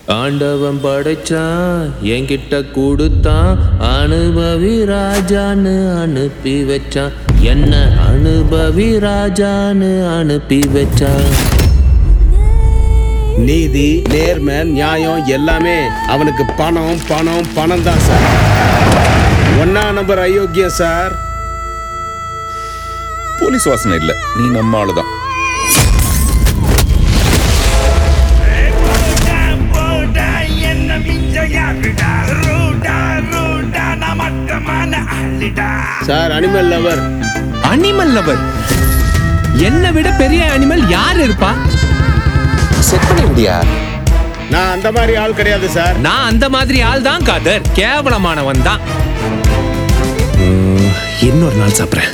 ஆண்டவன் படைச்சான் என்கிட்ட கொடுத்தான் அனுபவி ராஜான்னு அனுப்பி வச்சான் என்ன அனுபவி ராஜான்னு அனுப்பி வச்சான் நீதி நேர்மை நியாயம் எல்லாமே அவனுக்கு பணம் பணம் பணம் தான் சார் ஒன்னா நம்பர் அயோக்கியம் சார் போலீஸ் வாசனை இல்ல நீ நம்ம ஆளுதான் sir animal lover animal lover என்னை விட பெரிய அனிமல் யார் இருப்பா செட் பண்ணி விடியா நான் அந்த மாதிரி ஆள் கிடையாது சார் நான் அந்த மாதிரி ஆள் தான் காதர் கேவலமானவன் தான் இன்னொரு நாள் சாப்பிட்றேன்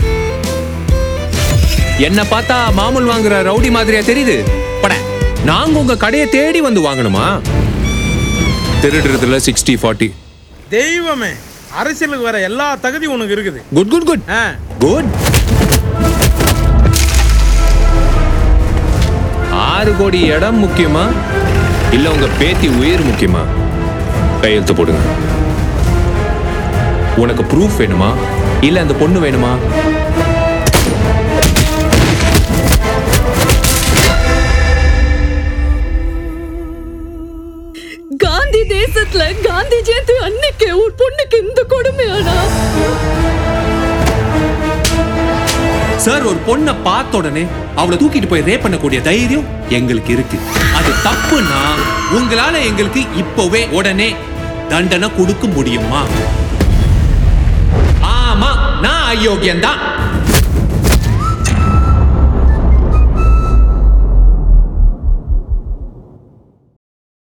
என்ன பார்த்தா மாமூல் வாங்குற ரவுடி மாதிரியா தெரியுது பட நாங்க உங்க கடையை தேடி வந்து வாங்கணுமா திருடுறதுல சிக்ஸ்டி ஃபார்ட்டி தெய்வமே அரசியலுக்கு வர எல்லா தகுதியும் உனக்கு இருக்குது good good good ah good ஆறு கோடி இடம் முக்கியமா இல்ல உங்க பேத்தி உயிர் முக்கியமா கையெழுத்து போடுங்க உனக்கு ப்ரூஃப் வேணுமா இல்ல அந்த பொண்ணு வேணுமா காந்தி தேசத்துல காந்தி ஜெயந்தி அன்னைக்கு ஒரு பொண்ணுக்கு இந்த கொடுமையானா சார் ஒரு பொண்ணை பார்த்த உடனே அவளை தூக்கிட்டு போய் ரேப் பண்ணக்கூடிய தைரியம் எங்களுக்கு இருக்கு அது தப்புனா உங்களால எங்களுக்கு இப்பவே உடனே தண்டனை கொடுக்க முடியுமா ஆமா நான் அயோக்கியன் தான்